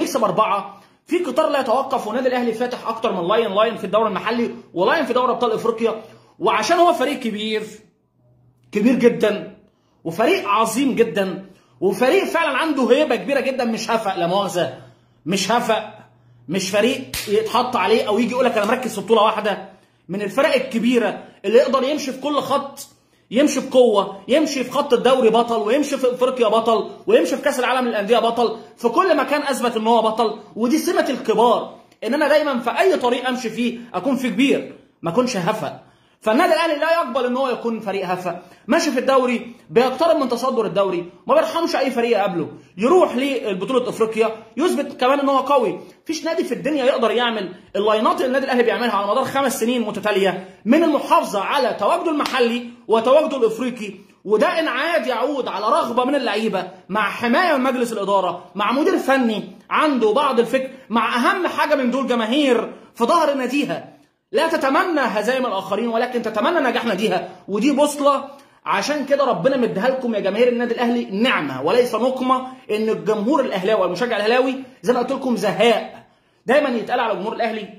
يكسب اربعه في قطار لا يتوقف والنادي الاهلي فاتح اكتر من لاين لاين في الدوري المحلي ولاين في دوري ابطال افريقيا وعشان هو فريق كبير كبير جدا وفريق عظيم جدا وفريق فعلا عنده هيبه كبيره جدا مش هفق لا مؤاخذه مش هفق مش فريق يتحط عليه او يجي يقول لك انا مركز في بطوله واحده من الفرق الكبيره اللي يقدر يمشي في كل خط يمشي بقوه يمشي في خط الدوري بطل ويمشي في افريقيا بطل ويمشي في كاس العالم للانديه بطل في كل مكان اثبت ان هو بطل ودي سمه الكبار ان انا دايما في اي طريق امشي فيه اكون في كبير ما اكونش هفق فالنادي الاهلي لا يقبل ان هو يكون فريق هفا ماشي في الدوري بيقترب من تصدر الدوري ما بيرحمش اي فريق يقابله يروح لبطوله افريقيا يثبت كمان ان هو قوي مفيش نادي في الدنيا يقدر يعمل اللاينات اللي النادي الاهلي بيعملها على مدار خمس سنين متتاليه من المحافظه على تواجده المحلي وتواجده الافريقي وده انعاد يعود على رغبه من اللعيبه مع حمايه من مجلس الاداره مع مدير فني عنده بعض الفكر مع اهم حاجه من دول جماهير في ظهر ناديها لا تتمنى هزايم الاخرين ولكن تتمنى نجاح ناديها ودي بوصله عشان كده ربنا مديها لكم يا جماهير النادي الاهلي نعمه وليس نقمه ان الجمهور الاهلاوي والمشجع الاهلاوي زي ما قلت لكم زهاء دايما يتقال على الجمهور الاهلي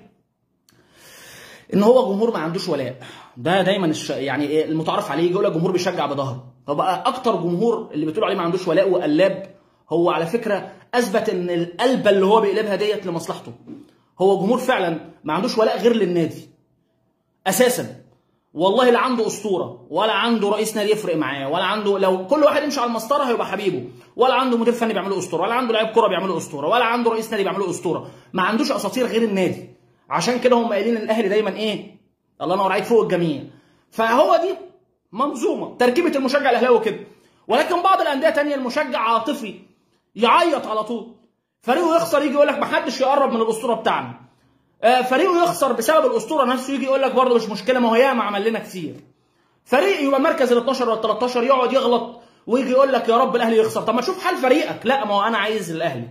ان هو جمهور ما عندوش ولاء ده دايما الش... يعني المتعارف عليه يقول لك جمهور بيشجع بظهره فبقى اكتر جمهور اللي بتقول عليه ما عندوش ولاء وقلاب هو على فكره اثبت ان القلبه اللي هو بيقلبها ديت لمصلحته هو جمهور فعلا ما عندوش ولاء غير للنادي اساسا والله لا عنده اسطوره ولا عنده رئيس نادي يفرق معاه ولا عنده لو كل واحد يمشي على المسطره هيبقى حبيبه ولا عنده مدير فني بيعمله اسطوره ولا عنده لعيب كوره بيعمله اسطوره ولا عنده رئيس نادي بيعمله اسطوره ما عندوش اساطير غير النادي عشان كده هم قايلين الاهلي دايما ايه الله ينور عليك فوق الجميع فهو دي منظومه تركيبه المشجع الاهلاوي كده ولكن بعض الانديه تانية المشجع عاطفي يعيط على طول فريقه يخسر يجي يقول لك ما حدش يقرب من الاسطوره بتاعنا آه فريقه يخسر بسبب الاسطوره نفسه يجي يقول لك برضه مش مشكله ما هو ياما عمل لنا كتير فريق يبقى مركز ال 12 ولا 13 يقعد يغلط ويجي يقول لك يا رب الاهلي يخسر طب ما تشوف حال فريقك لا ما هو انا عايز الاهلي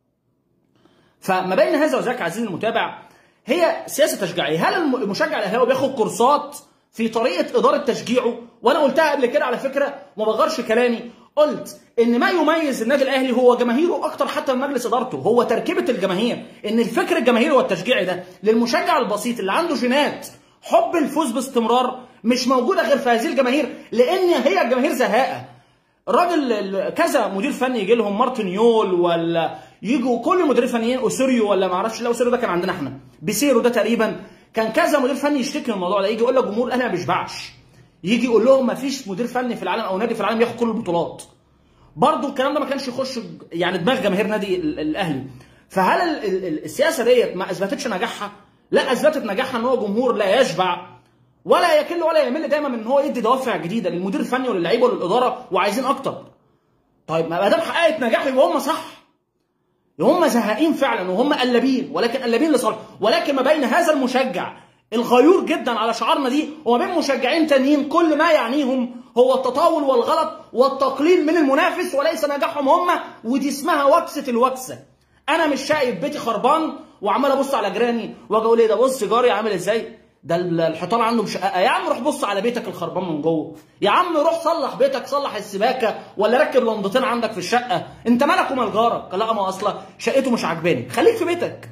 فما بين هذا وذاك عزيزي المتابع هي سياسه تشجيعيه هل المشجع الاهلاوي بياخد كورسات في طريقه اداره تشجيعه وانا قلتها قبل كده على فكره وما بغيرش كلامي قلت ان ما يميز النادي الاهلي هو جماهيره اكتر حتى من مجلس ادارته هو تركيبه الجماهير ان الفكر الجماهيري والتشجيعي ده للمشجع البسيط اللي عنده جينات حب الفوز باستمرار مش موجوده غير في هذه الجماهير لان هي الجماهير زهاقه الراجل كذا مدير فني يجي لهم مارتن يول ولا يجوا كل المديرين الفنيين اوسوريو ولا ما اعرفش لا اوسوريو ده كان عندنا احنا بيسيرو ده تقريبا كان كذا مدير فني يشتكي من الموضوع ده يجي يقول لك جمهور الاهلي ما بيشبعش يجي يقول لهم ما فيش مدير فني في العالم او نادي في العالم ياخد كل البطولات برضه الكلام ده ما كانش يخش يعني دماغ جماهير نادي الاهلي فهل السياسه ديت ما اثبتتش نجاحها لا اثبتت نجاحها ان هو جمهور لا يشبع ولا يكل ولا يمل دايما من ان هو يدي دوافع جديده للمدير الفني وللعيبه وللاداره وعايزين اكتر طيب ما دام حققت نجاح يبقى هم صح هم زهقين فعلا وهم قلابين ولكن قلابين لصالح ولكن ما بين هذا المشجع الغيور جدا على شعارنا دي وما بين مشجعين تانيين كل ما يعنيهم هو التطاول والغلط والتقليل من المنافس وليس نجاحهم هم ودي اسمها وكسه الوكسه انا مش شايف بيتي خربان وعمال ابص على جيراني واجي اقول ايه ده بص جاري عامل ازاي ده الحيطان عنده مشققه يا عم روح بص على بيتك الخربان من جوه يا عم روح صلح بيتك صلح السباكه ولا ركب لمضتين عندك في الشقه انت مالك ومال جارك لا ما اصلا شقته مش عاجباني خليك في بيتك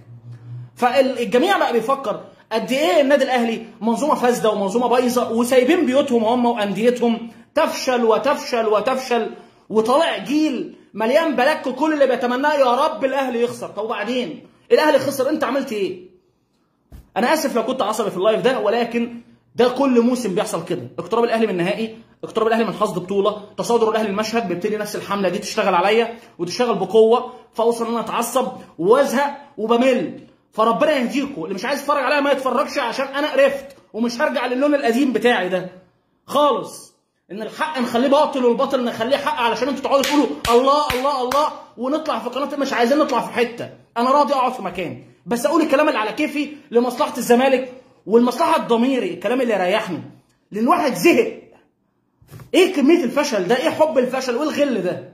فالجميع بقى بيفكر قد ايه النادي الاهلي منظومه فاسده ومنظومه بايظه وسايبين بيوتهم هم وانديتهم تفشل وتفشل وتفشل وطالع جيل مليان بلاك كل اللي بيتمناه يا رب الاهلي يخسر طب وبعدين الاهلي خسر انت عملت ايه انا اسف لو كنت عصبي في اللايف ده ولكن ده كل موسم بيحصل كده اقتراب الاهلي من النهائي اقتراب الاهلي من حصد بطوله تصادر الاهلي المشهد بيبتدي نفس الحمله دي تشتغل عليا وتشتغل بقوه فاوصل ان انا اتعصب وازهق وبمل فربنا يهديكم اللي مش عايز يتفرج عليا ما يتفرجش عشان انا قرفت ومش هرجع للون القديم بتاعي ده خالص ان الحق نخليه باطل والباطل نخليه حق علشان انتوا تقعدوا تقولوا الله الله الله ونطلع في قناه مش عايزين نطلع في حته انا راضي اقعد في مكاني بس اقول الكلام اللي على كيفي لمصلحه الزمالك والمصلحه الضميري الكلام اللي يريحني لان الواحد زهق ايه كميه الفشل ده ايه حب الفشل وايه الغل ده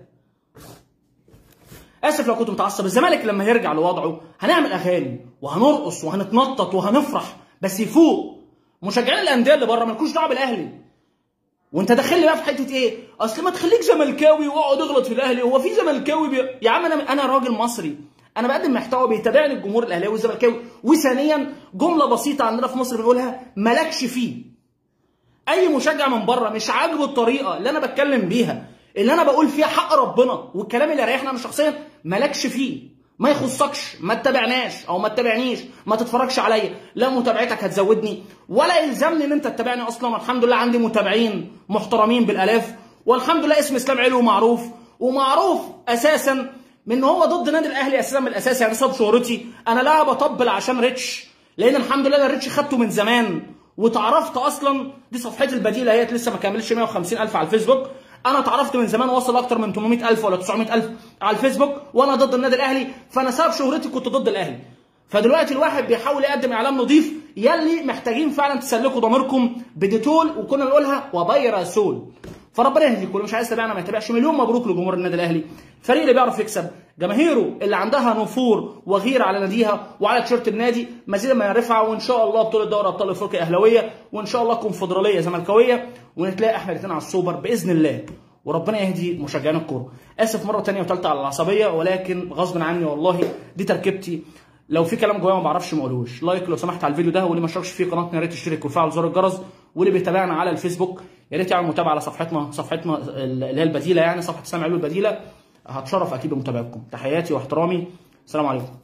اسف لو كنت متعصب الزمالك لما يرجع لوضعه هنعمل اغاني وهنرقص وهنتنطط وهنفرح بس يفوق مشجعين الانديه اللي بره مالكوش دعوه بالاهلي وانت داخل لي بقى في حته ايه اصل ما تخليك زملكاوي واقعد اغلط في الاهلي هو في زملكاوي بي... يا عم انا انا راجل مصري انا بقدم محتوى بيتابعني الجمهور الاهلاوي والزملكاوي وثانيا جمله بسيطه عندنا في مصر بنقولها مالكش فيه اي مشجع من بره مش عاجبه الطريقه اللي انا بتكلم بيها اللي انا بقول فيها حق ربنا والكلام اللي يريحنا انا شخصيا مالكش فيه ما يخصكش ما تتابعناش او ما تتابعنيش ما تتفرجش عليا لا متابعتك هتزودني ولا يلزمني ان انت تتابعني اصلا الحمد لله عندي متابعين محترمين بالالاف والحمد لله اسم اسلام علو معروف ومعروف اساسا من ان هو ضد النادي الاهلي اساسا من الاساس يعني سبب شهرتي انا لا بطبل عشان ريتش لان الحمد لله الريتش خدته من زمان وتعرفت اصلا دي صفحتي البديله هي لسه ما كملتش 150 الف على الفيسبوك انا اتعرفت من زمان وصل اكتر من 800 الف ولا 900 الف على الفيسبوك وانا ضد النادي الاهلي فانا سبب شهرتي كنت ضد الاهلي فدلوقتي الواحد بيحاول يقدم اعلام نظيف يلي محتاجين فعلا تسلكوا ضميركم بديتول وكنا نقولها وبيرسول فربنا يهديكم اللي مش عايز يتابعنا ما يتابعش مليون مبروك لجمهور النادي الاهلي الفريق اللي بيعرف يكسب جماهيره اللي عندها نفور وغيره على ناديها وعلى تيشيرت النادي مزيدا من الرفعه وان شاء الله بطوله دوري ابطال افريقيا اهلاويه وان شاء الله كونفدراليه زملكاويه ونتلاقي احنا الاثنين على السوبر باذن الله وربنا يهدي مشجعين الكوره اسف مره ثانيه وثالثه على العصبيه ولكن غصب عني والله دي تركيبتي لو في كلام جوايا ما بعرفش ما اقولهوش لايك لو سمحت على الفيديو ده واللي ما اشتركش في قناتنا يا ريت يشترك ويفعل زر الجرس واللي بيتابعنا على الفيسبوك يا ريت يعمل متابعه على صفحتنا صفحتنا اللي هي البديله يعني صفحه سامع علو البديله هتشرف اكيد بمتابعتكم تحياتي واحترامي السلام عليكم